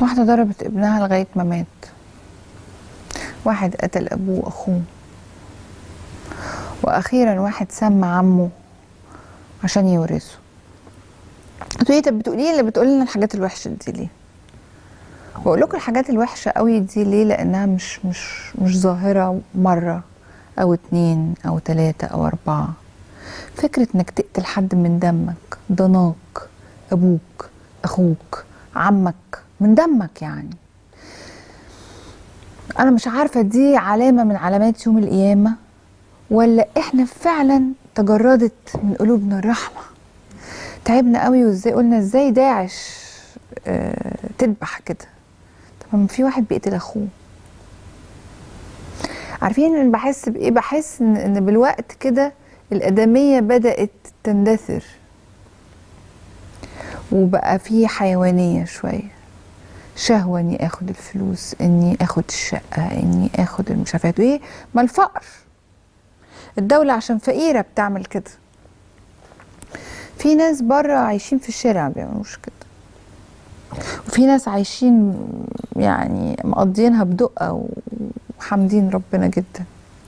واحدة ضربت ابنها لغاية ما مات واحد قتل أبوه وأخوه وأخيرا واحد سمى عمه عشان يورثه تقولي طب بتقولي اللي بتقولي لنا الحاجات الوحشة دي ليه؟ بقول لكم الحاجات الوحشة قوي دي ليه؟ لأنها مش مش مش ظاهرة مرة أو اتنين أو تلاتة أو أربعة فكرة إنك تقتل حد من دمك ضناك أبوك أخوك عمك من دمك يعني أنا مش عارفة دي علامة من علامات يوم القيامة ولا إحنا فعلا تجردت من قلوبنا الرحمة تعبنا قوي وإزاي قلنا إزاي داعش آه تذبح كده طب ما في واحد بيقتل أخوه عارفين ان بحس بايه بحس ان إن بالوقت كده الادميه بدات تندثر وبقى في حيوانيه شويه شهوه اني اخد الفلوس اني اخد الشقه اني اخد المش عارفه ايه ما الفقر الدوله عشان فقيره بتعمل كده في ناس بره عايشين في الشارع ما بيعملوش كده وفي ناس عايشين يعني مقضيينها بدقه وحامدين ربنا جدا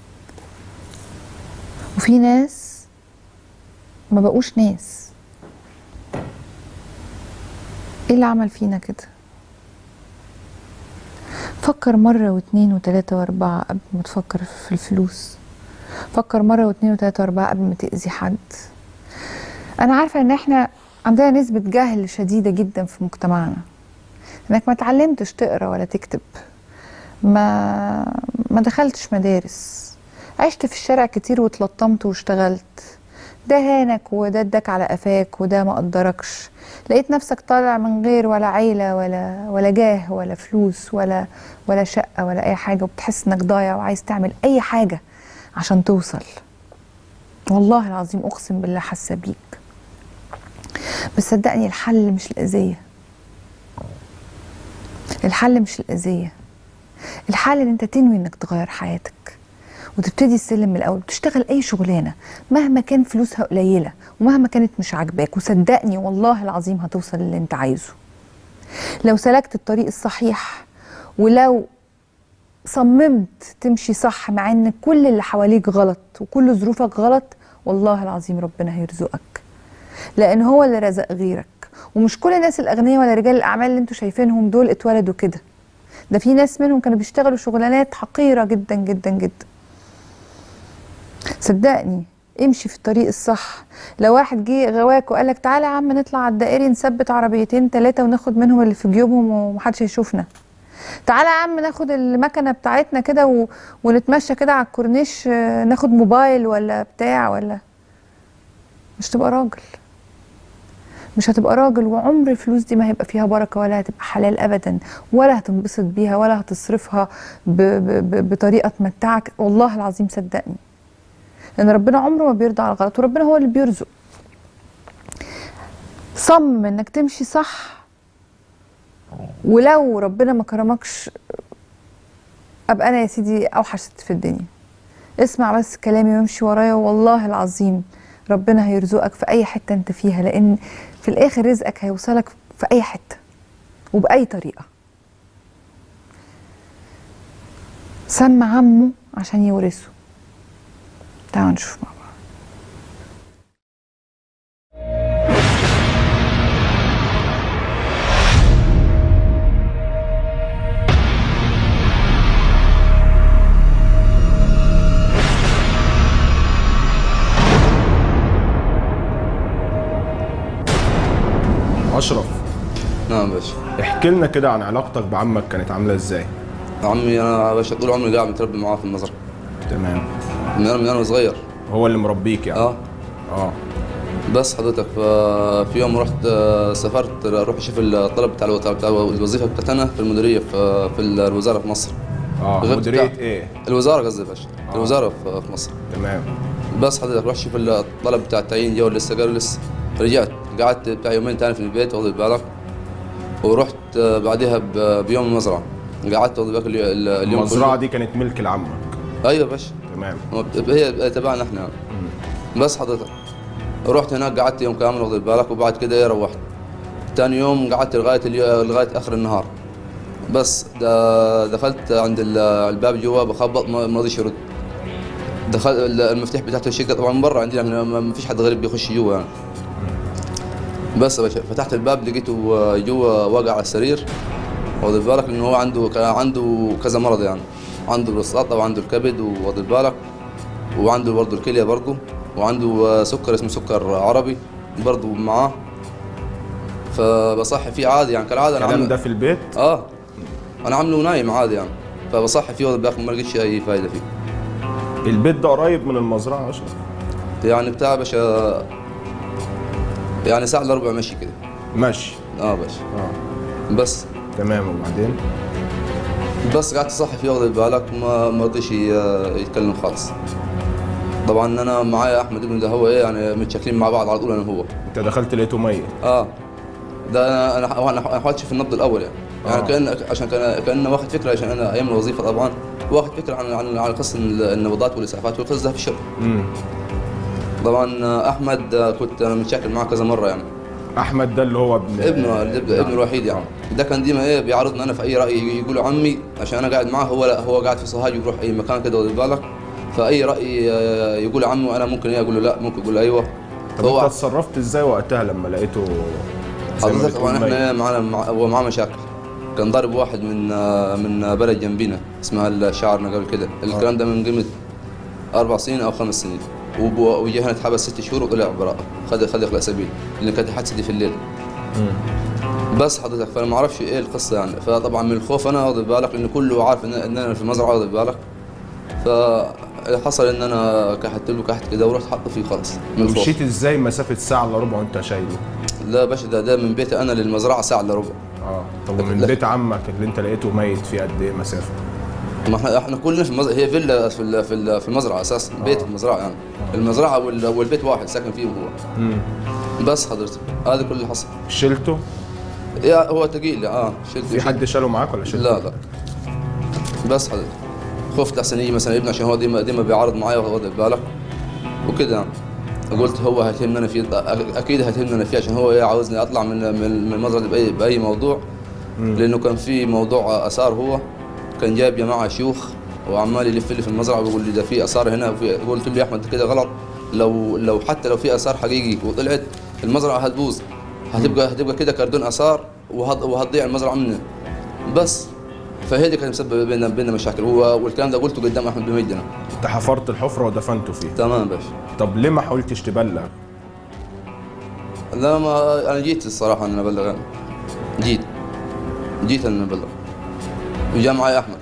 وفي ناس ما بقوش ناس ايه اللي عمل فينا كده فكر مرة واتنين وتلاتة واربعة قبل ما تفكر في الفلوس فكر مرة واتنين وتلاتة واربعة قبل ما تأذي حد انا عارفة ان احنا عندنا نسبة جهل شديدة جدا في مجتمعنا انك ما اتعلمتش تقرا ولا تكتب ما ما دخلتش مدارس عشت في الشارع كتير واتلطمت واشتغلت ده هانك وده اداك على قفاك وده ما قدركش لقيت نفسك طالع من غير ولا عيلة ولا ولا جاه ولا فلوس ولا ولا شقة ولا أي حاجة وبتحس إنك ضايع وعايز تعمل أي حاجة عشان توصل والله العظيم أقسم بالله حاسة بيك بس صدقني الحل مش الأذية الحل مش الأذية الحل ان انت تنوي انك تغير حياتك وتبتدي السلم من الاول وتشتغل اي شغلانه مهما كان فلوسها قليله ومهما كانت مش عاجباك وصدقني والله العظيم هتوصل للي انت عايزه لو سلكت الطريق الصحيح ولو صممت تمشي صح مع ان كل اللي حواليك غلط وكل ظروفك غلط والله العظيم ربنا هيرزقك لان هو اللي رزق غيرك ومش كل الناس الاغنياء ولا رجال الاعمال اللي انتوا شايفينهم دول اتولدوا كده ده في ناس منهم كانوا بيشتغلوا شغلانات حقيره جدا جدا جدا صدقني امشي في الطريق الصح لو واحد جه غواك وقال لك تعالى يا عم نطلع على الدائري نثبت عربيتين ثلاثه وناخد منهم اللي في جيوبهم ومحدش هيشوفنا تعالى يا عم ناخد المكنه بتاعتنا كده و... ونتمشى كده على الكورنيش آه، ناخد موبايل ولا بتاع ولا مش تبقى راجل مش هتبقى راجل وعمر الفلوس دي ما هيبقى فيها بركه ولا هتبقى حلال ابدا ولا هتنبسط بيها ولا هتصرفها ب... ب... ب... بطريقه تمتعك والله العظيم صدقني لان ربنا عمره ما بيرضى على الغلط وربنا هو اللي بيرزق صمم انك تمشي صح ولو ربنا ما كرمكش ابقى انا يا سيدي اوحش ست في الدنيا اسمع بس كلامي وامشي ورايا والله العظيم ربنا هيرزقك في اي حته انت فيها لان في الاخر رزقك هيوصلك في اي حته وباي طريقه سمى عمه عشان يورثه تعالوا نشوف مع بعض اشرف نعم باشا احكي لنا كده عن علاقتك بعمك كانت عامله ازاي عمي انا باشا طول عمري قاعد متربي معاه في المزرعه تمام من انا من انا صغير هو اللي مربيك يعني اه اه بس حضرتك ف- في يوم رحت آه، سافرت اروح اشوف الطلب بتاع الو- بتاع الوظيفه بتاعتنا في المديريه في في الوزاره في مصر اه غبت مديريه بتاع- ايه الوزاره قصدي يا باشا آه. الوزاره في في مصر تمام بس حضرتك رحت اشوف الطلب بتاع التعيين جو لسه قالوا لسه رجعت قعدت بتاع يومين تاني في البيت واخد بالك ورحت آه، بعدها ب- بيوم المزرعه قعدت واخد بالك اليو- ال- اليوم المزرعه كله. دي كانت ملك لعمك ايوه يا باشا تمام هو بت- هي تبعنا احنا بس حضرتك رحت هناك قعدت يوم كامل واخد بالك وبعد كده إيه روحت ثاني يوم قعدت لغايه اليو... لغايه اخر النهار بس دا دخلت عند ال- الباب جوا بخبط ما ما رضيش يرد دخل ال- المفتاح بتاعته الشقه طبعا من برا عندنا ما- ما ما فيش حد غريب بيخش جوا يعني بس يا باشا فتحت الباب لقيته آه، جوا واقع على السرير واخد بالك انه هو عنده كان عنده كذا مرض يعني عنده البروستاتا وعنده الكبد واخد بالك وعنده برضه الكليه برضه وعنده آه، سكر اسمه سكر عربي برضه معاه فبصحي فيه عادي يعني كالعاده انا الكلام عامل ده في البيت اه انا عامله نايم عادي يعني فبصحي فيه واخد بالك ما لقيتش اي فايده فيه البيت ده قريب من المزرعه اصلا يعني بتاع باشا يعني ساعه الا ربع مشي كده ماشي اه باشا اه بس تمام وبعدين بس قعدت صحي فيه واخد بالك ما ما رضيش ي- يتكلم خالص طبعا انا معايا احمد ابن ده هو ايه يعني متشكلين مع بعض على طول انا وهو انت دخلت لقيته ميت اه ده انا انا انا حاولت في النبض الاول يعني يعني آه. كان عشان كان كان واخد فكره عشان انا ايام الوظيفه طبعا واخد فكره عن عن عن قصه النبضات والاسعافات والقصص ده في الشغل امم طبعا احمد كنت انا متشاكل معاه كذا مره يعني احمد ده اللي هو ابن ابنه ابنه ابنه الوحيد يعني ده كان ديما ايه بيعرضني انا في اي راي يقول عمي عشان انا قاعد معاه هو لا هو قاعد في صهاج يروح اي مكان كده واخد بالك فاي راي آه، يقول عمي وانا ممكن ايه اقول له لا ممكن اقول له ايوه طب انت اتصرفت ازاي وقتها لما لقيته زي ما حضرتك بتقول طبعا ميت؟ احنا معنا مع هو معاه مشاكل كان ضارب واحد من آه، من بلد جنبينا اسمها الشعرنا قبل كده الكلام ده من قيمه اربع سنين او خمس سنين وب- وجه هنا اتحبس ست شهور وطلع براءه خد خد يخلع سبيل لان كانت حادثه دي في الليل بس حضرتك فانا ما اعرفش ايه القصه يعني فطبعا من الخوف انا واخد بالك لان كله عارف ان إن انا في المزرعه واخد بالك فحصل ان انا كحت له كحت كده ورحت حاطه فيه خلاص من الخوف مشيت ازاي مسافه ساعه الا ربع وانت شايله لا باشا ده, ده من بيتي انا للمزرعه ساعه الا ربع اه طب ومن لا. بيت عمك اللي انت لقيته ميت فيه قد ايه مسافه ما احنا احنا كلنا في المزرعه هي فيلا في ال- في ال- في المزرعه اساسا بيت في المزرعه يعني المزرعه وال- والبيت واحد ساكن فيه هو امم بس حضرتك هذا كل اللي حصل شلته يا هو ثقيل اه شلت في حد شاله معاك ولا شلته لا لا بس حضرتك خفت احسن يجي مثلا ابني عشان هو ديما ديما بيعارض معايا واخد بالك وكده يعني قلت هو هيتهمني انا فيه أ- اكيد هيتهمني انا فيه عشان هو إيه عاوزني اطلع من من من المزرعه دي باي باي موضوع لانه كان في موضوع اثار هو كان جايب جماعه شيوخ وعمال يلف لي في المزرعه ويقول لي ده في اثار هنا وفي قلت له يا احمد ده كده غلط لو لو حتى لو في اثار حقيقي وطلعت المزرعه هتبوظ هتبقى هتبقى كده كردون اثار وهت- وهتضيع المزرعه مني بس فهي دي كانت مسببه بيننا بيننا مشاكل هو والكلام ده قلته قدام احمد بن مجدنا انت حفرت الحفره ودفنته فيها تمام يا باشا طب ليه ما حاولتش تبلغ لا ما انا جيت الصراحه ان ابلغ يعني جيت جيت ان ابلغ وجا معي احمد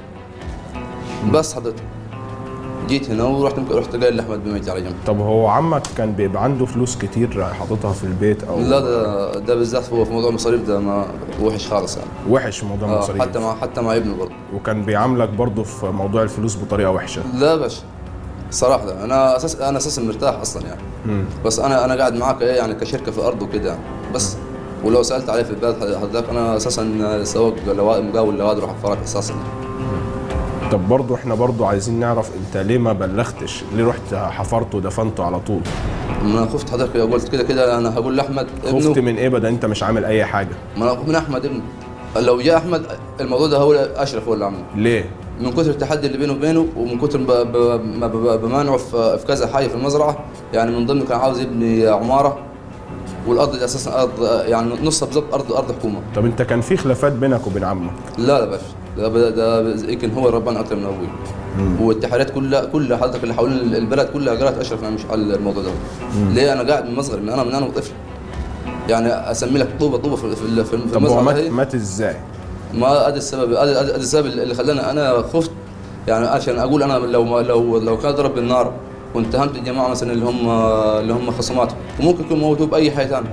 بس حضرتك جيت هنا ورحت رحت قايل لاحمد بن مجدي على جنب طب هو عمك كان بيبقى عنده فلوس كتير حاططها في البيت او لا ده ده بالذات هو في موضوع المصاريف ده ما وحش خالص يعني وحش موضوع آه المصاريف حتى مع حتى مع ابنه برضه وكان بيعاملك برضه في موضوع الفلوس بطريقه وحشه لا باش صراحه ده. انا اساس انا اساسا مرتاح اصلا يعني مم. بس انا انا قاعد معاك ايه يعني كشركه في الارض وكده يعني بس ولو سالت عليه في البلد حضرتك انا اساسا سواق لوا- مقاول لوادر وحفارات اساسا طب برضه احنا برضه عايزين نعرف انت ليه ما بلغتش ليه رحت حفرته ودفنته على طول ما انا خفت حضرتك قلت كده كده انا هقول لاحمد خفت ابنه من ايه بدل انت مش عامل اي حاجه ما انا من احمد ابنه لو جاء احمد الموضوع ده هو اشرف هو اللي عمله ليه من كثر التحدي اللي بينه وبينه ومن كثر ب- ب- ما ب- بمانعه في في كذا حي في المزرعه يعني من ضمنه كان عاوز يبني عماره والارض دي اساسا ارض يعني نصها بالضبط ارض ارض حكومه طب انت كان في خلافات بينك وبين عمك لا لا باشا ده ده, ده يمكن هو ربنا اكثر من ابوي والاتحادات كلها كلها حضرتك اللي حوالين البلد كلها قالت اشرف انا مش على الموضوع ده ليه انا قاعد من مصغر من انا من انا وطفل يعني اسمي لك طوبه طوبه في في في طب هو المزرعه مات هي. مات ازاي ما هذا السبب هذا هذا السبب اللي خلاني انا خفت يعني عشان اقول انا لو ما لو لو كان ضرب بالنار واتهمت الجماعه مثلا اللي هم اللي هم خصوماته وممكن يكون موتوا باي حاجه ثانيه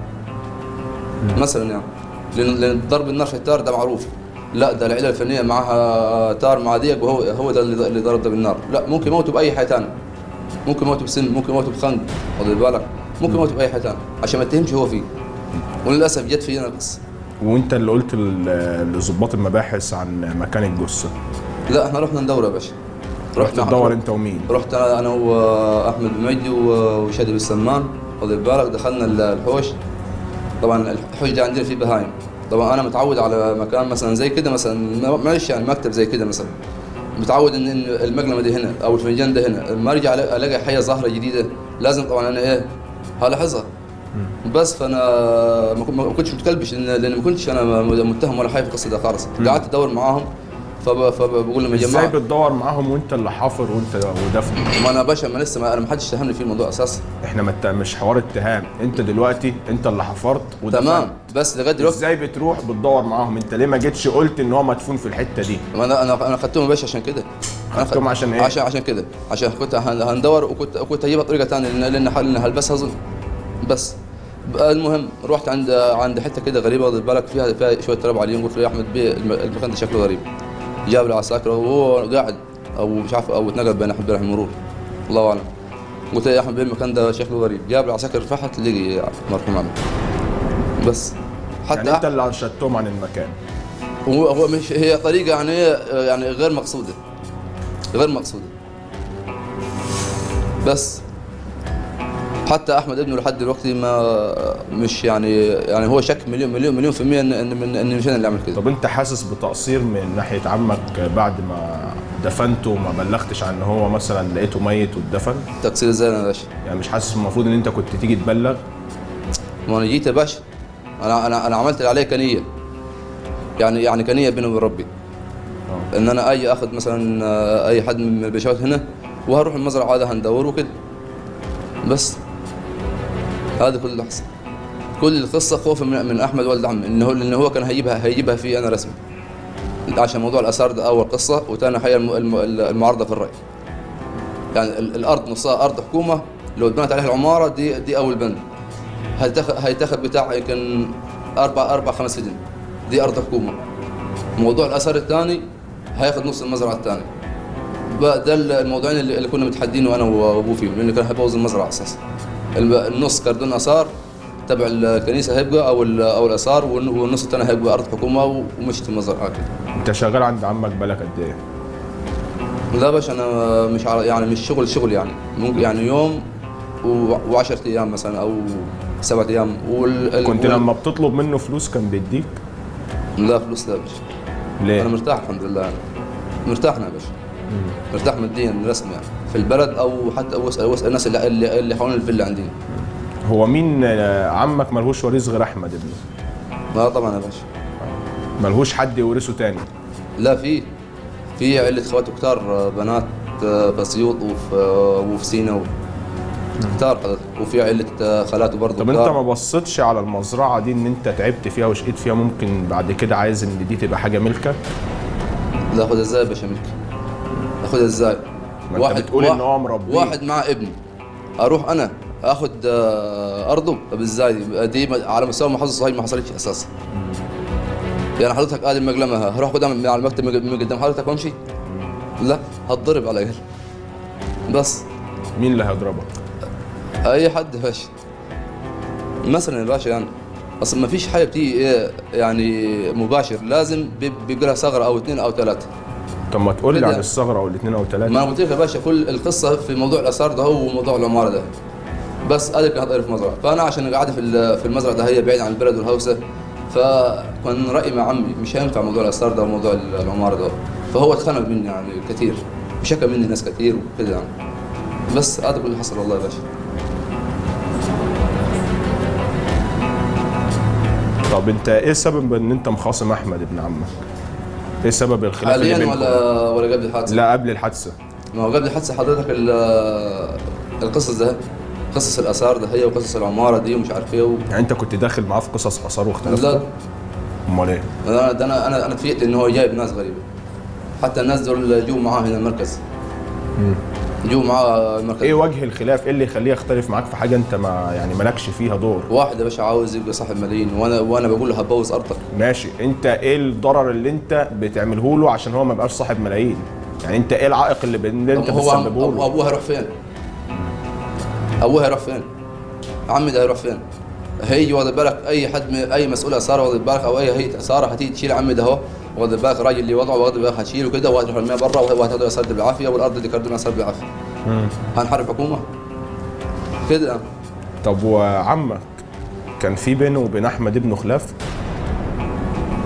مثلا يعني لان لان ضرب النار في التار ده معروف لا ده العيله الفنيه معها تار مع ديق وهو هو ده اللي اللي ضرب ده بالنار لا ممكن يموتوا باي حاجه ثانيه ممكن يموتوا بسم ممكن يموتوا بخنق واخد بالك ممكن يموتوا باي حاجه ثانيه عشان ما يتهمش هو فيه وللاسف جت فينا القصه وانت اللي قلت ل- لضباط المباحث عن مكان الجثه لا احنا رحنا ندوره يا باشا رحت تدور انت ومين رحت انا انا واحمد بن مجدي و- وشادي بن سمان واخد بالك دخلنا ال- الحوش طبعا الحوش ده عندنا فيه بهايم طبعا انا متعود على مكان مثلا زي كده مثلا ما- معلش يعني مكتب زي كده مثلا متعود ان إن المقلمه دي هنا او الفنجان ده هنا لما ارجع ألاقي- الاقي حاجه ظاهره جديده لازم طبعا انا ايه هلاحظها بس فانا ما كن- ما كنتش متكلبش لان لأن ما كنتش انا م- متهم ولا حاجه في القصه ده خالص قعدت ادور معاهم فب- فبقول لهم يا ازاي جماعه بتدور معاهم وانت اللي حافر وانت ودفن ما انا باشا ما لسه ما انا ما حدش اتهمني في الموضوع اساسا احنا مت... مش حوار اتهام انت دلوقتي انت اللي حفرت ودفنت تمام بس لغايه دلوقتي ازاي بتروح بتدور معاهم انت ليه ما جيتش قلت ان هو مدفون في الحته دي ما انا انا انا خدتهم يا باشا عشان كده أنا خدتهم خد- عشان إيه؟ عشان عشان كده عشان كنت هن- هندور وكنت كنت هجيبها بطريقه ثانيه لان لان لأن هلبسها ظل بس بقى المهم رحت عند عند حته كده غريبه واخد بالك فيها فيها شويه تراب عليهم قلت له يا احمد بيه الم- المكان ده شكله غريب جاب لي عساكر وهو قاعد او مش عارف او اتنقل بين احمد بيه المرور الله اعلم قلت له يا احمد بيه المكان ده شكله غريب جاب لي عساكر فحت لقي مرحوم عمي بس حتى يعني انت اللي ارشدتهم عن المكان هو هو مش هي طريقة يعني يعني غير مقصودة غير مقصودة بس حتى احمد ابنه لحد دلوقتي ما مش يعني يعني هو شك مليون مليون مليون في المية ان ان من- ان مش انا اللي عمل كده طب انت حاسس بتقصير من ناحيه عمك بعد ما دفنته وما بلغتش عن ان هو مثلا لقيته ميت واتدفن تقصير ازاي انا يا باشا يعني مش حاسس المفروض ان انت كنت تيجي تبلغ ما انا جيت يا باشا انا انا انا عملت اللي عليه كنية يعني يعني كنية بيني وبين ربي ان انا اجي اخذ مثلا آه، اي حد من البشوات هنا وهروح المزرعه هذا هندور وكده بس هذا كل اللي حصل كل القصه خوفا من, من احمد ولد عمي انه انه هو كان هيجيبها هيجيبها في انا رسمي عشان موضوع الاثار ده اول قصه وثاني حاجه الم- الم- المعارضه في الراي يعني ال- الارض نصها ارض حكومه لو اتبنت عليها العماره دي دي اول بند هيتاخد هيتاخد بتاع يمكن اربع اربع خمس سنين دي ارض حكومه موضوع الاثار الثاني هياخد نص المزرعه الثانيه بقى ده الموضوعين اللي اللي كنا متحدين انا وابوه فيهم لانه كان هيبوظ المزرعه اساسا الب- النص كردون اثار تبع الكنيسه هيبقى او ال- او الاثار والن- والنص الثاني هيبقى ارض حكومه ومشت المزرعه كده انت شغال عند عمك بالك قد ايه لا باش انا مش على يعني مش شغل شغل يعني ممكن يعني يوم و10 ايام مثلا او سبعة ايام وال ال- كنت وال- لما بتطلب منه فلوس كان بيديك لا فلوس لا باش انا ليه مرتاح الحمد لله يعني. مرتاح انا يا باشا مرتاح ماديا رسمي يعني في البلد او حتى واسال واسال الناس اللي اللي, اللي حوالين الفيلا عندنا هو مين آه، عمك ملهوش وريث غير احمد ابنه لا طبعا يا باشا ملهوش حد يورثه تاني لا في في عله خوات كتار آه، بنات آه، في اسيوط وفي آه، وفي سينا و- كتار حضرتك وفي عله آه، خالاته برضه طب انت كتار. ما بصيتش على المزرعه دي ان انت تعبت فيها وشقيت فيها ممكن بعد كده عايز ان دي تبقى حاجه ملكك لا اخدها ازاي يا باشا ملك اخدها ازاي ما انت بتقول ان هو مربيه واحد مع ابني اروح انا اخذ آه، ارضه طب ازاي دي على مستوى المحافظه الصحيح ما حصلتش اساسا يعني حضرتك ادي المقلمه هروح اخدها من على المكتب من من قدام حضرتك وامشي لا هتضرب على الاقل بس مين اللي هيضربك اي حد يا باشا مثلا يا باشا يعني اصلا ما فيش حاجه بتيجي ايه يعني مباشر لازم بي- بيبقى لها ثغره او اثنين او ثلاثه طب ما تقول لي كده. عن الثغره او الاثنين او ما ثلاثه انا قلت لك يا باشا كل القصه في موضوع الاثار ده هو وموضوع العماره ده بس هذا كان في مزرعه فانا عشان قاعده في ال- في المزرعه ده هي بعيد عن البلد والهوسه فكان رايي مع عمي مش هينفع موضوع الاثار ده وموضوع العماره ده فهو اتخنق مني يعني كثير وشكى مني ناس كثير وكذا يعني بس هذا كل اللي حصل والله يا باشا طب انت ايه سبب ان انت مخاصم احمد ابن عمك ايه سبب الخلاف اللي حاليا بينكم ولا ولا قبل الحادثه؟ لا قبل الحادثه ما هو قبل الحادثه حضرتك ال- القصص ده قصص الاثار ده هي وقصص العماره دي ومش عارف ايه و... يعني انت كنت داخل معاه في قصص اثار واختلفتوا لا امال ايه انا ده انا انا انا اتفاجئت ان هو جايب ناس غريبه حتى الناس دول جو معاه هنا المركز جو معاه المركز ايه وجه الخلاف ايه اللي يخليه يختلف معاك في حاجه انت ما يعني مالكش فيها دور واحد يا باشا عاوز يبقى صاحب ملايين وانا وانا بقول له هبوظ ارضك ماشي انت ايه الضرر اللي انت بتعمله له عشان هو ما يبقاش صاحب ملايين يعني انت ايه العائق اللي, ب- اللي انت طب هو عم- بتسببه أبو- له ابوه هيروح فين؟ ابوه هيروح فين؟ عمي ده هيروح فين؟ هيجي واخد بالك اي حد من اي مسؤول اثار واخد بالك او اي هيئه اثار هتيجي تشيل عمي ده اهو واخد بالك الراجل اللي وضعه واخد بالك هتشيله كده وهتروح المياه برا وهتاخد اثار دي بالعافيه والارض دي كردون اثار بالعافيه مم. هنحارب حكومه؟ كده طب وعمك كان في بينه وبين احمد ابنه خلاف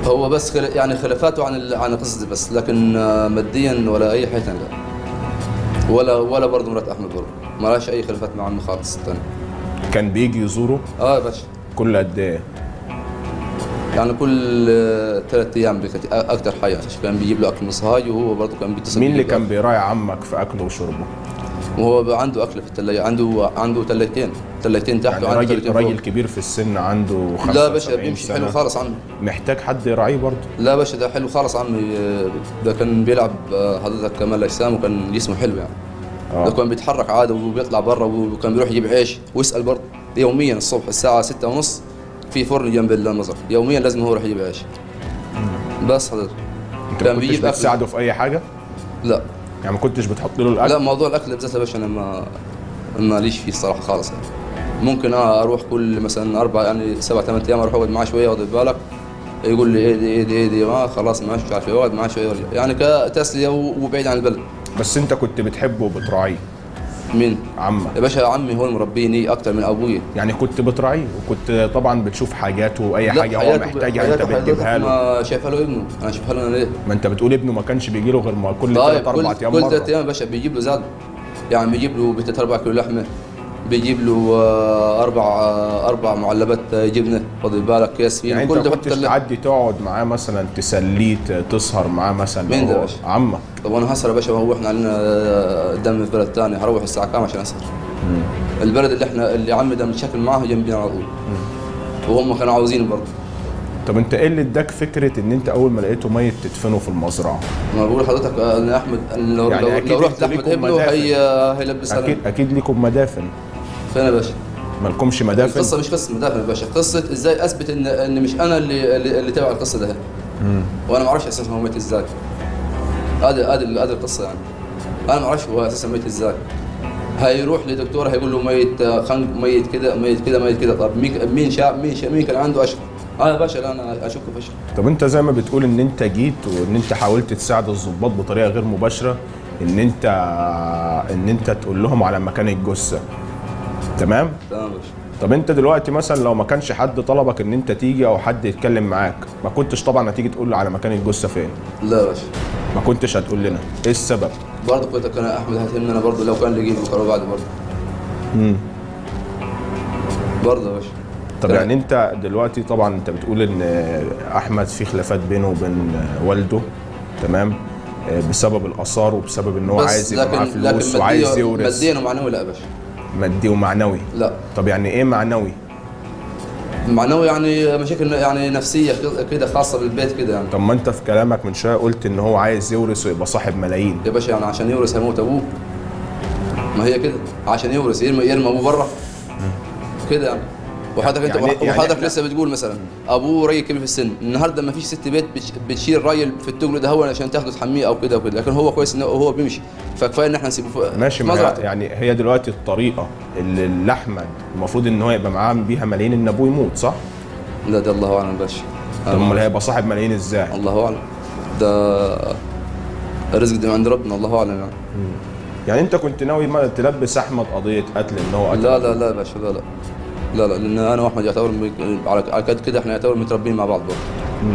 هو بس خل... يعني خلافاته عن ال... عن قصدي بس لكن آه، ماديا ولا اي حاجه ثانيه لا ولا ولا برضه مرات احمد برضه ما لهاش اي خلافات مع عمي خالص الثاني كان بيجي يزوره اه يا باشا كل قد ايه يعني كل ثلاث ايام بكت... اكثر حاجه كان بيجيب له اكل من صهاج وهو برضه كان بيتصل مين اللي بيجيب له كان بيراعي عمك في اكله وشربه وهو بقى عنده اكل في الثلاجه عنده عنده ثلاجتين ثلاجتين تحت يعني وعنده راجل ثلاجتين فوق. راجل كبير في السن عنده لا يا باشا 75 بيمشي سنة. حلو خالص عمي محتاج حد يراعيه برضه لا يا باشا ده حلو خالص عمي آه، ده كان بيلعب آه، حضرتك كمال اجسام وكان جسمه حلو يعني ده اه كان بيتحرك عادي وبيطلع برا وكان بيروح يجيب عيش ويسال برضه يوميا الصبح الساعه ستة ونص في فرن جنب المزرعه يوميا لازم هو يروح يجيب عيش بس حضرتك انت كان ما كنتش بيجيب أكل. بتساعده في اي حاجه لا يعني ما كنتش بتحط له الاكل لا موضوع الاكل بالذات يا باشا انا ما ماليش فيه الصراحه خالص يعني ممكن اه اروح كل مثلا اربع يعني سبع ثمان ايام اروح اقعد معاه شويه واخد بالك يقول لي ايه دي ايه دي ايه دي ما خلاص ماشي مش عارف إيه، اقعد معاه شويه ولا- يعني كتسليه و- وبعيد عن البلد بس انت كنت بتحبه وبتراعيه مين؟ عمك يا باشا عمي هو المربيني اكثر من ابوي يعني كنت بتراعيه وكنت طبعا بتشوف حاجاته واي لا، حاجه هو حياته- محتاجها انت حياته بتجيبها حضرتك له ما شايفها له ابنه انا شايفها له انا ليه؟ ما انت بتقول ابنه ما كانش بيجي له غير ما كل طيب ثلاث اربع كل ايام كل ثلاث مره ايام يا باشا بيجيب له زاد يعني بيجيب له بثلاث اربع كيلو لحمه بيجيب له آه، اربع آه، اربع معلبات آه، جبنه خد بالك كيس فيه يعني انت كل ما ده كنتش بتطلع- تعدي تقعد معاه مثلا تسليه ت- تسهر معاه مثلا مين ده هو يا باشا؟ عمك طب وانا هسهر يا باشا وهو احنا علينا آه، دم في بلد ثاني هروح الساعه كام عشان اسهر البلد اللي احنا اللي عمي ده متشكل معاه جنبنا على طول وهم كانوا عاوزين برضه طب انت ايه اللي اداك فكره ان انت اول ما لقيته ميت تدفنه في المزرعه ما بقول لحضرتك آه، ان احمد إن لو يعني لو, أكيد لو رحت انتوا لاحمد ليكم ابنه مدافع. هي هيلبسها اكيد لنا. اكيد ليكم مدافن فين يا باشا؟ مالكمش مدافن القصه مش قصه مدافع يا باشا قصه ازاي اثبت ان ان مش انا اللي اللي, اللي تبع القصه ده وانا ما اعرفش اساسا هو ميت ازاي هذه هذه هذه القصه يعني انا ما اعرفش هو اساسا ميت ازاي هيروح لدكتور هيقول له ميت آه، خنق ميت كده ميت كده ميت كده طب مين مين شاف مين شا مين كان عنده اشهر انا يا باشا لا انا اشك في اشهر طب انت زي ما بتقول ان انت جيت وان انت حاولت تساعد الضباط بطريقه غير مباشره ان انت ان انت تقول لهم على مكان الجثه تمام تمام يا باشا طب انت دلوقتي مثلا لو ما كانش حد طلبك ان انت تيجي او حد يتكلم معاك ما كنتش طبعا هتيجي تقول له على مكان الجثه فين لا يا باشا ما كنتش هتقول لنا ايه السبب برضه كنت كان احمد هتهمني انا برضه لو كان لقيت بكره بعد برضه امم برضه يا باشا طب كان- يعني انت دلوقتي طبعا انت بتقول ان احمد في خلافات بينه وبين والده تمام بسبب الاثار وبسبب ان هو بس عايز يبقى معاه لكن لكن فلوس وعايز ماديا يورث ماديا ومعنوي لا يا باشا مادي ومعنوي لا طب يعني ايه معنوي معنوي يعني مشاكل يعني نفسيه كده خاصه بالبيت كده يعني طب ما انت في كلامك من شويه قلت ان هو عايز يورث ويبقى صاحب ملايين يا باشا يعني عشان يورث هيموت ابوه ما هي كده عشان يورث يرمي يرمي ابوه برا كده يعني وحضرتك انت يعني- يعني وحضرتك احنا- لسه بتقول مثلا ابوه راجل كبير في السن النهارده ما فيش ست بيت بتش- بتشيل راجل في التجل ده هو عشان تاخده تحميه او كده وكده لكن هو كويس ان هو بيمشي فكفايه ان احنا نسيبه في ماشي في ما هي مزرعته يعني هي دلوقتي الطريقه اللي اللي احمد المفروض ان هو يبقى معاه بيها ملايين ان ابوه يموت صح؟ لا ده الله اعلم يا باشا طب امال هيبقى صاحب ملايين ازاي؟ الله اعلم ده الرزق ده من عند ربنا الله اعلم يعني يعني انت كنت ناوي ما تلبس احمد قضيه قتل ان هو قتل لا لا لا يا باشا لا لا لا لا لان انا واحمد يعتبر م- على على قد كده احنا يعتبر متربيين مع بعض برضه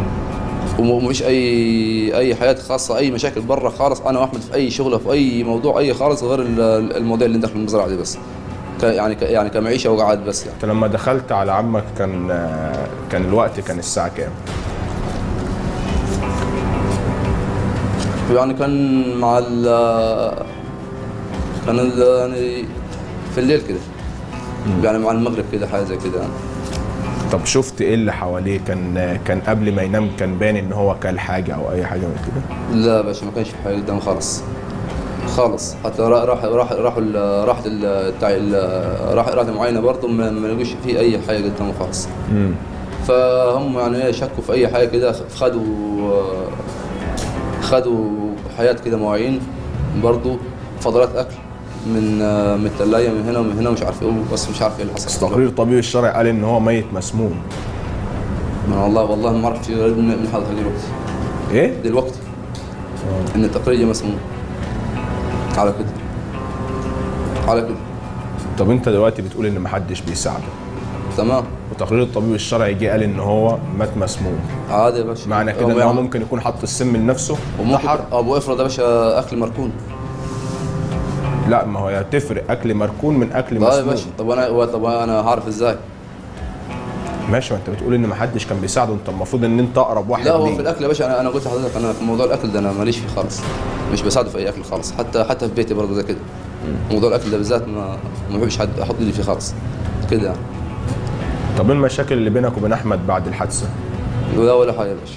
ومفيش اي اي حياه خاصه اي مشاكل برا خالص انا واحمد في اي شغله في اي موضوع اي خالص غير ال- المواضيع اللي داخل المزرعه دي بس ك يعني ك يعني كمعيشه وقعد بس يعني انت لما دخلت على عمك كان كان الوقت كان الساعه كام؟ يعني كان مع ال كان ال يعني في الليل كده يعني مع المغرب كده حاجه زي كده يعني طب شفت ايه اللي حواليه كان كان قبل ما ينام كان باين ان هو كل حاجه او اي حاجه من كده؟ لا يا باشا ما كانش في حاجه قدامه خالص خالص حتى را- راح راح راحوا ال- راحت ال- بتاع ال- راح راحت المعاينه برضه ما ما لقوش في اي حاجه قدامه خالص امم فهم يعني ايه شكوا في اي حاجه كده خدوا خدوا حياه كده معين برضه فضلات اكل من من الثلاجه من هنا ومن هنا مش عارف ايه بس مش عارف ايه اللي حصل تقرير طبيب الشرعي قال ان هو ميت مسموم أنا والله والله ما عرفت غير من من حضرتك دلوقتي ايه؟ دلوقتي ان التقرير مسموم على كده على كده طب انت دلوقتي بتقول ان محدش بيساعدك تمام تقرير الطبيب الشرعي جه قال ان هو مات مسموم عادي يا باشا معنى كده ان هو ممكن يكون حط السم لنفسه وممكن انتحر ابو افرض يا باشا اكل مركون لا ما هو هي تفرق اكل مركون من اكل لا يا مسموم باشا طب انا طب انا هعرف ازاي ماشي ما انت بتقول ان ما حدش كان بيساعده انت المفروض ان انت اقرب واحد لا هو ليه في الاكل يا باشا انا انا قلت لحضرتك انا في موضوع الاكل ده انا ماليش فيه خالص مش بساعده في اي اكل خالص حتى حتى في بيتي برضه زي كده موضوع الاكل ده بالذات ما ما بحبش حد احط لي فيه خالص كده يعني طب ايه المشاكل اللي بينك وبين احمد بعد الحادثه لا ولا حاجه يا باشا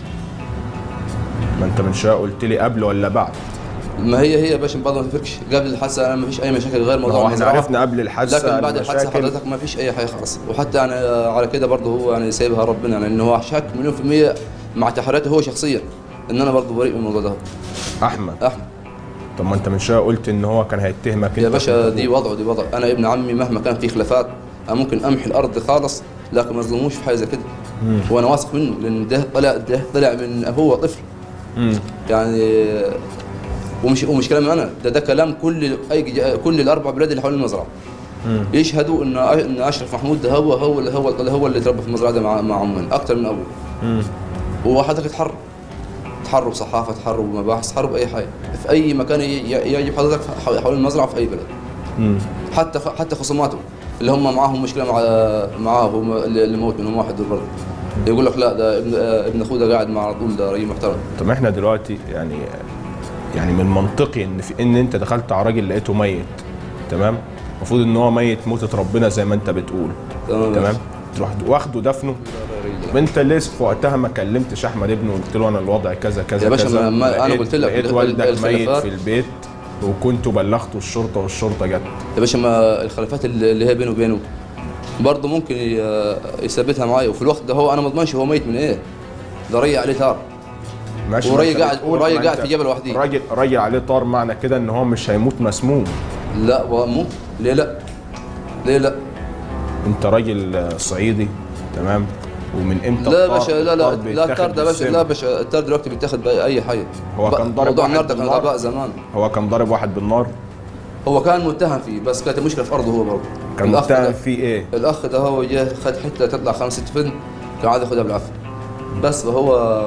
ما انت من شويه قلت لي قبل ولا بعد ما هي هي يا باشا برضه ما تفرقش قبل الحادثه انا ما فيش اي مشاكل غير ما موضوع هو احنا المزرعة. عرفنا قبل الحادثه لكن بعد الحادثه المشاكل- حضرتك ما فيش اي حاجه خالص وحتى يعني على كده برضه هو يعني سايبها ربنا يعني انه هو شك مليون في المية مع تحرياته هو شخصيا ان انا برضه بريء من الموضوع ده احمد احمد طب ما انت من شويه قلت ان هو كان هيتهمك يا انت باشا في دي وضعه دي وضع انا ابن عمي مهما كان في خلافات انا ممكن امحي الارض خالص لكن ما اظلموش في حاجه زي كده وانا واثق منه لان ده طلع ده طلع من هو طفل مم. يعني ومش ومش كلامي انا ده ده كلام كل اي كل الاربع بلاد اللي حوالين المزرعه مم. يشهدوا ان ان اشرف محمود ده هو هو هو هو اللي تربى في المزرعه ده مع مع عمان اكثر من ابوه مم. وحضرتك تحرر تحرر بصحافه تحرر بمباحث تحرر باي حاجه في اي مكان ي- ي- يجب حضرتك حول حول المزرعه في اي بلد مم. حتى حتى خصوماته اللي هم معاهم مشكله مع معاه هم اللي اللي موت منهم واحد دول برضه يقول لك لا ده ابن ابن اخوه ده قاعد مع على طول ده راجل محترم طب احنا دلوقتي يعني يعني من منطقي ان في ان انت دخلت على راجل لقيته ميت تمام المفروض ان هو ميت موتة ربنا زي ما انت بتقول تمام تمام تروح واخده دفنه طب انت ليه في وقتها ما كلمتش احمد ابنه وقلت له انا الوضع كذا كذا يا باشا كذا ما- ما- أنا لقيت- قلت لك لقيت ال- والدك ال- ميت الخلافات- في البيت وكنت بلغته الشرطه والشرطه جت يا باشا ما الخلافات اللي اللي هي بينه وبينه برضه ممكن ي- يثبتها معايا وفي الوقت ده هو انا ما اضمنش هو ميت من ايه ده ريع عليه تار ماشي وري ما انت قاعد- بتقول- وري ما قاعد انت في جبل وحدي. راجل راجل عليه طار معنى كده ان هو مش هيموت مسموم لا ممكن ليه لا ليه لا انت راجل آه، صعيدي تمام ومن امتى لا يا الطار- باشا لا لا الطار لا بيتاخد التار ده يا باشا بالسم؟ لا يا باشا التار دلوقتي بيتاخد باي حاجه هو ب- كان ضارب موضوع واحد النار ده كان بالنار؟ غباء زمان هو كان ضارب واحد بالنار هو كان متهم فيه بس كانت المشكله في ارضه هو برضه كان الأخ متهم ده- فيه ايه الاخ ده هو جه خد حته تطلع خمس ست فن كان عايز ياخدها بالعافيه بس هو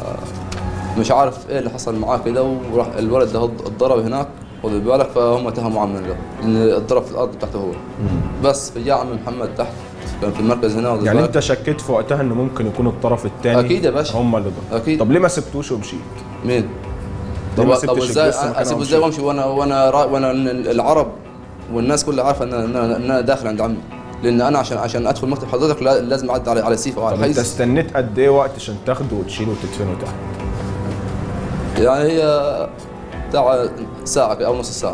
مش عارف ايه اللي حصل معاه كده وراح الولد ده اتضرب هناك خد بالك فهم اتهموا عمنا ده ان اتضرب في الارض بتاعته هو بس فجاء عم محمد تحت كان في المركز هنا واخد يعني بالك؟ انت شكيت في وقتها ان ممكن يكون الطرف الثاني أكيد يا باشا. هم اللي ضربوا أكيد. طب ليه ما سبتوش ومشيت مين؟ ليه ما طب طب سبتش ازاي الجثة مكانها اسيبه ومشيت؟ ازاي وامشي وانا وانا را- وانا العرب والناس كلها عارفه ان انا ان انا داخل عند عمي لان انا عشان عشان ادخل مكتب حضرتك لا- لازم اعدي على على سيف او على طب انت حيز استنيت قد ايه وقت عشان تاخده وتشيله وتدفنه تحت يعني هي بتاع ساعة كده أو نص ساعة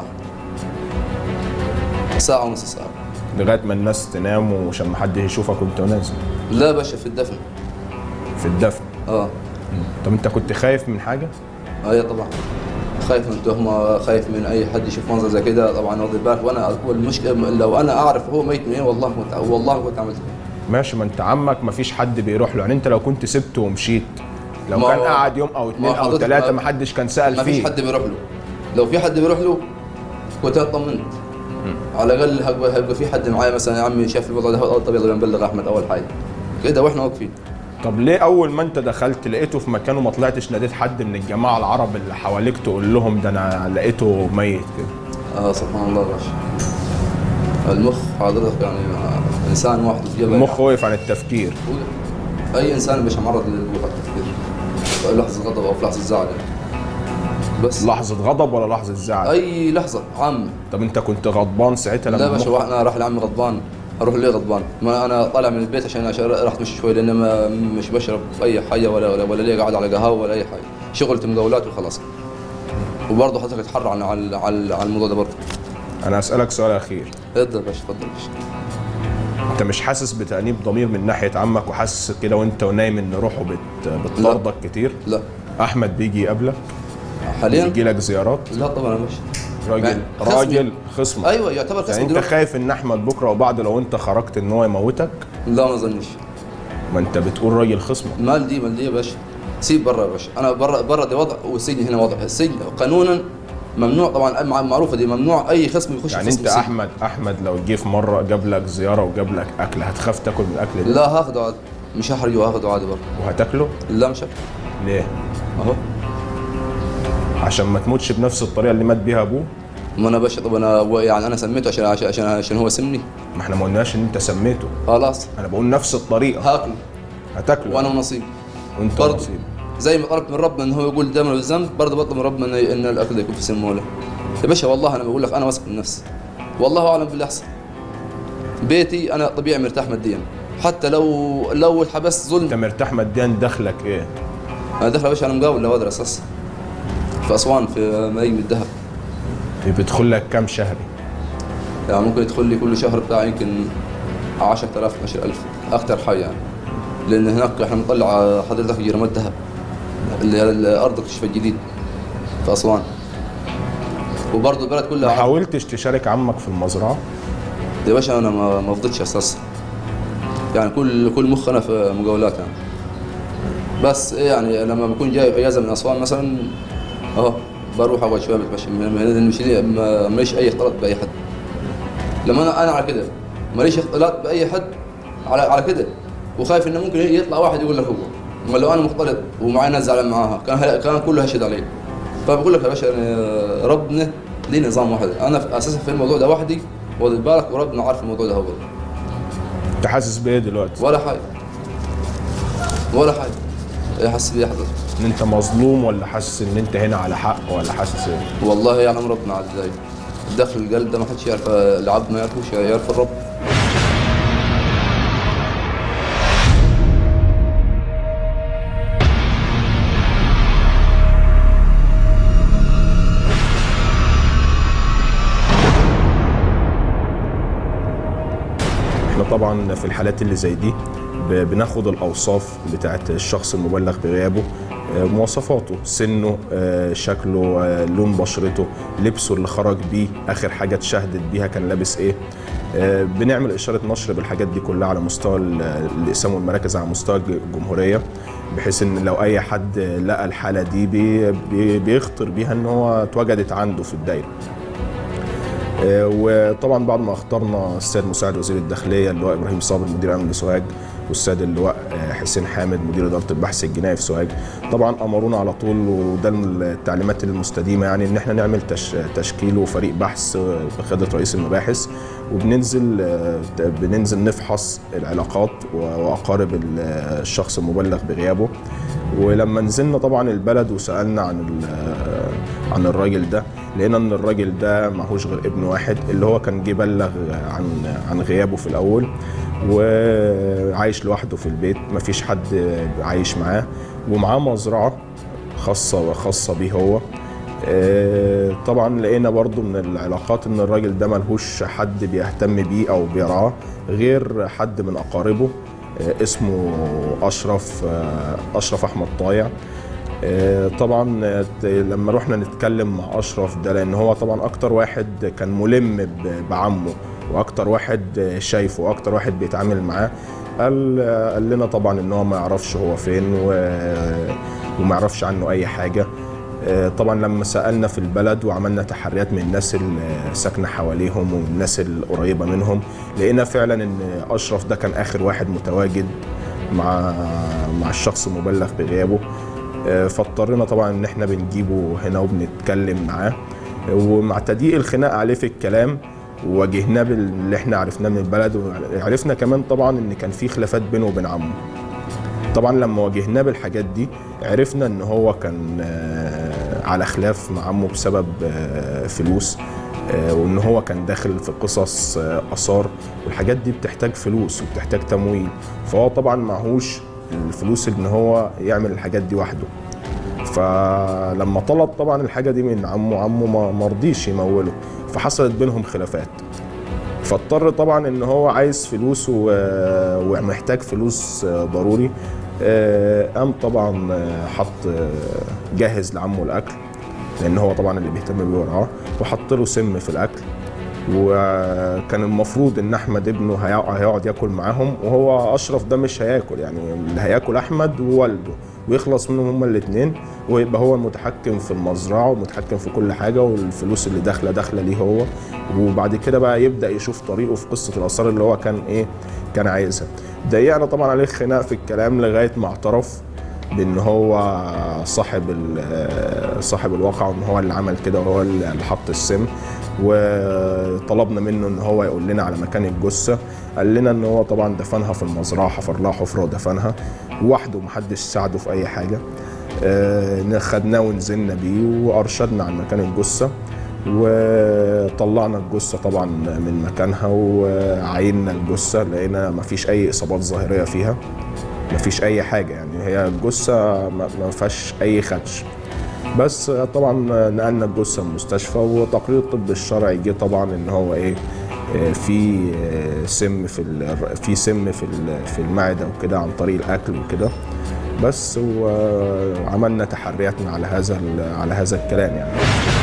ساعة ونص ساعة لغايه ما الناس تنام وعشان ما حد يشوفك وانت نازل لا باشا في الدفن في الدفن اه طب انت كنت خايف من حاجه اي طبعا خايف من تهمة خايف من أي حد يشوف منظر زي كده طبعا واخد بالك وأنا والمشكلة لو أنا أعرف هو ميت من إيه والله كنت والله كنت عملت كده. ماشي ما انت عمك ما فيش حد بيروح له يعني انت لو كنت سبته ومشيت لو ما كان هو- قعد يوم او ما اتنين هو او حضرتك تلاته ما- ما حدش كان سال ما فيش فيه حد بيروح له لو في حد بيروح له كنت اطمنت على الاقل هيبقى, هيبقى في حد معايا مثلا يا عمي شاف الوضع ده طب يلا نبلغ احمد اول حاجه كده واحنا واقفين طب ليه اول ما انت دخلت لقيته في مكانه ما طلعتش ناديت حد من الجماعه العرب اللي حواليك تقول لهم ده انا لقيته ميت كده اه سبحان الله يا باشا المخ حضرتك يعني آه، انسان واحد في جبل المخ وقف عن التفكير اي انسان مش معرض للوقت التفكير في لحظه غضب او في لحظه زعل يعني. بس لحظه غضب ولا لحظه زعل اي لحظه عامه طب انت كنت غضبان ساعتها لما لا باشا المخ- انا راح لعمي غضبان اروح ليه غضبان؟ ما انا طالع من البيت عشان عشان راح اتمشى شوي لان ما مش بشرب اي حاجه ولا ولا, ولا ليه قاعد على قهوه ولا اي حاجه شغلت مداولات وخلاص وبرضه حضرتك تحرر عن على على على الموضوع ده برضه انا اسالك سؤال اخير اتفضل يا باشا اتفضل يا باشا انت مش حاسس بتانيب ضمير من ناحيه عمك وحاسس كده وانت ونايم ان روحه بت... بتطاردك كتير لا احمد بيجي يقابلك حاليا بيجي لك زيارات لا طبعا يا باشا راجل يعني خصمي. راجل خصمك ايوه يعتبر يعني خصم انت دلوقتي خايف ان احمد بكره وبعده لو انت خرجت ان هو يموتك لا ما اظنش ما انت بتقول راجل خصمك مال دي مال دي يا باشا سيب برا يا باشا انا برا برا ده وضع والسجن هنا وضع السجن قانونا ممنوع طبعا مع- معروفه دي ممنوع اي خصم يخش يعني في خصم انت مسيحي. احمد احمد لو جه في مره جاب لك زياره وجاب لك اكل هتخاف تاكل من الاكل ده لا هاخده عادي مش هحرجه هاخده عادي برضه وهتاكله لا مش هاخده. ليه اهو عشان ما تموتش بنفس الطريقه اللي مات بيها ابوه ما انا باشا طب انا هو- يعني انا سميته عشان عشان عشان, عشان هو سمني ما احنا ما قلناش ان انت سميته خلاص انا بقول نفس الطريقه هاكله هتاكله وانا ونصيب وانت برضه نصيب زي ما طلبت من ربنا ان هو يقول دائما الذنب برضه بطلب من ربنا ان ان الاكل ده يكون في سن موله يا باشا والله انا بقول لك انا واثق من نفسي والله اعلم باللي يحصل بيتي انا طبيعي مرتاح ماديا حتى لو لو اتحبست انت ظلم مرتاح ماديا دخلك ايه انا داخل يا باشا انا مقاول لو ادرس اساسا في اسوان في ملايين الذهب بيدخل لك كام شهري يعني ممكن يدخل لي كل شهر بتاع يمكن 10000 12000 اكثر حاجه يعني لان هناك احنا بنطلع حضرتك جرامات ذهب اللي هي ارض الكشف الجديد في اسوان وبرضه البلد ما كلها حاولتش تشارك عمك في المزرعه يا باشا انا ما ما فضيتش اساسا يعني كل كل مخ انا في مقاولات يعني بس إيه يعني لما بكون جاي اجازه من اسوان مثلا اهو بروح اقعد شويه بتمشى م- م- مش لي- ما- ماليش اي اختلاط باي حد لما انا انا على كده ماليش اختلاط باي حد على على كده وخايف انه ممكن يطلع واحد يقول لك هو اما لو انا مختلط ومعي ناس زعلان معاها كان هلا- كان كله هشد علي فبقول لك يا باشا يعني ربنا ليه نظام واحد انا في- اساسا في الموضوع ده وحدي واخد بالك وربنا عارف الموضوع ده هو انت حاسس بايه دلوقتي ولا حاجه ولا حاجه ايه حاسس بيه حضرتك ان انت مظلوم ولا حاسس ان انت هنا على حق ولا حاسس ايه والله يعلم ربنا على ازاي داخل القلب ده ما حدش يعرف العبد ما يعرفوش يعرف الرب احنا طبعا في الحالات اللي زي دي ب- بناخد الاوصاف بتاعت الشخص المبلغ بغيابه آه، مواصفاته سنه آه، شكله آه، لون بشرته لبسه اللي خرج بيه اخر حاجه اتشهدت بيها كان لابس ايه آه، بنعمل اشاره نشر بالحاجات دي كلها على مستوى ال- الاقسام والمراكز على مستوى الجمهوريه بحيث ان لو اي حد لقى الحاله دي بي بي بيخطر بيها ان هو اتوجدت عنده في الدايره آه، وطبعا بعد ما اخترنا السيد مساعد وزير الداخليه اللواء ابراهيم صابر مدير امن سوهاج والسيد اللواء آه، حسين حامد مدير اداره البحث الجنائي في سوهاج طبعا امرونا على طول وده التعليمات المستديمه يعني ان احنا نعمل تش تشكيل وفريق بحث آه، بقياده رئيس المباحث وبننزل آه، بننزل نفحص العلاقات و- واقارب ال- الشخص المبلغ بغيابه ولما نزلنا طبعا البلد وسالنا عن ال- عن الراجل ده لقينا ان الراجل ده معهوش غير ابن واحد اللي هو كان جه بلغ عن عن غيابه في الاول وعايش لوحده في البيت مفيش حد عايش معاه ومعاه مزرعه خاصه خاصه بيه هو آه، طبعا لقينا برضو من العلاقات ان الراجل ده ملهوش حد بيهتم بيه او بيرعاه غير حد من اقاربه آه، اسمه اشرف آه، اشرف احمد طايع آه، طبعا آه، لما رحنا نتكلم مع اشرف ده لان هو طبعا اكتر واحد كان ملم ب- بعمه واكتر واحد آه، شايفه واكتر واحد بيتعامل معاه قال آه، قال لنا طبعا ان هو ما يعرفش هو فين و- وما يعرفش عنه اي حاجه آه، طبعا لما سالنا في البلد وعملنا تحريات من الناس اللي ساكنه حواليهم ومن الناس القريبه منهم لقينا فعلا ان اشرف ده كان اخر واحد متواجد مع مع الشخص المبلغ بغيابه آه، فاضطرينا طبعا ان احنا بنجيبه هنا وبنتكلم معاه ومع تضييق الخناق عليه في الكلام واجهناه باللي احنا عرفناه من البلد وعرفنا كمان طبعا ان كان في خلافات بينه وبين عمه طبعا لما واجهناه بالحاجات دي عرفنا ان هو كان آه، على خلاف مع عمه بسبب آه، فلوس آه، وان هو كان داخل في قصص آه، اثار والحاجات دي بتحتاج فلوس وبتحتاج تمويل فهو طبعا معهوش الفلوس ان هو يعمل الحاجات دي وحده فلما طلب طبعا الحاجه دي من عمه عمه ما مرضيش يموله فحصلت بينهم خلافات فاضطر طبعا ان هو عايز فلوس و... ومحتاج فلوس آه، ضروري آه، قام طبعا آه، حط آه، جهز لعمه الاكل لان هو طبعا اللي بيهتم بيه ورعاه وحط له سم في الاكل وكان المفروض ان احمد ابنه هيع- هيقعد ياكل معاهم وهو اشرف ده مش هياكل يعني اللي هياكل احمد ووالده ويخلص منهم هما الاثنين ويبقى هو المتحكم في المزرعه ومتحكم في كل حاجه والفلوس اللي داخله داخله ليه هو وبعد كده بقى يبدا يشوف طريقه في قصه الاثار اللي هو كان ايه كان عايزها ضيقنا طبعا عليه خناق في الكلام لغايه ما اعترف بان هو صاحب ال- صاحب الواقع وان هو اللي عمل كده وهو اللي حط السم وطلبنا منه ان هو يقول لنا على مكان الجثه قال لنا ان هو طبعا دفنها في المزرعه حفر لها حفره ودفنها لوحده محدش ساعده في اي حاجه آه، خدناه ونزلنا بيه وارشدنا عن مكان الجثه وطلعنا الجثه طبعا من مكانها وعيننا الجثه لقينا مفيش اي اصابات ظاهريه فيها مفيش اي حاجه يعني هي الجثه ما ما فيهاش اي خدش بس طبعا نقلنا الجثه المستشفى وتقرير الطب الشرعي جه طبعا ان هو ايه آه، في آه، سم في ال- في سم في ال- في المعده وكده عن طريق الاكل وكده بس وعملنا تحرياتنا على هذا ال- على هذا الكلام يعني